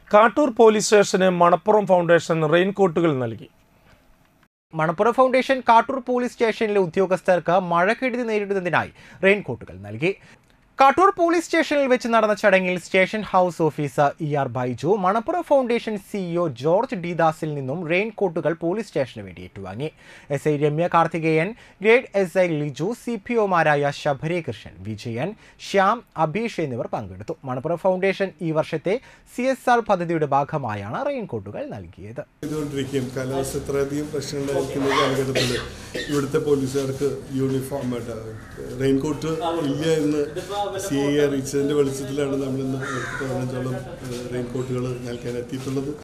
Kattoor police സ്റ്റേഷന് Manappuram Foundation റെയിൻകോട്ടുകൾ നൽകി മണപ്പുറം ഫൗണ്ടേഷൻ കാട്ടൂർ പോലീസ് സ്റ്റേഷനിലെ ഉദ്യോഗസ്ഥർക്ക് മഴക്കെടുതി നേരിടുന്നതിനായി റെയിൻകോട്ടുകൾ നൽകി കാട്ടൂർ പോലീസ് സ്റ്റേഷനിൽ വെച്ച് നടന്ന ചടങ്ങിൽ station house officer E R Baiju Manappuram Foundation CEO George D ദാസിൽ നിന്നും റെയിൻകോട്ടുകൾ പോലീസ് സ്റ്റേഷന് വേണ്ടി ഏറ്റുവാങ്ങി S I Ramya Karthikeyan grade S I Liju C P ഒമാരായ ശബരി കൃഷ്ണൻ വിജയൻ ശ്യാം അബീഷ് എന്നിവർ പങ്കെടുത്തു മണപ്പുറം ഫൗണ്ടേഷൻ ഈ വർഷത്തെ സി എസ് ആർ പദ്ധതിയുടെ ഭാഗമായാണ് റെയിൻകോട്ടുകൾ നൽകിയത് ചെയ്തുകൊണ്ടിരിക്കുകയും കാലാവസ്ഥ ഇത്രയധികം പ്രശ്നമുണ്ടായിരിക്കുന്ന കാലഘട്ടത്തിൽ ഇവിടുത്തെ പോലീസുകാർക്ക് യൂണിഫോം റെയിൻകോട്ട് ഇല്ല എന്ന് സി ഐ അറിയിച്ചതിൻ്റെ വെളിച്ചത്തിലാണ് നമ്മളിന്ന് പതിനഞ്ചോളം റെയിൻകോട്ടുകൾ നൽകാൻ എത്തിയിട്ടുള്ളത്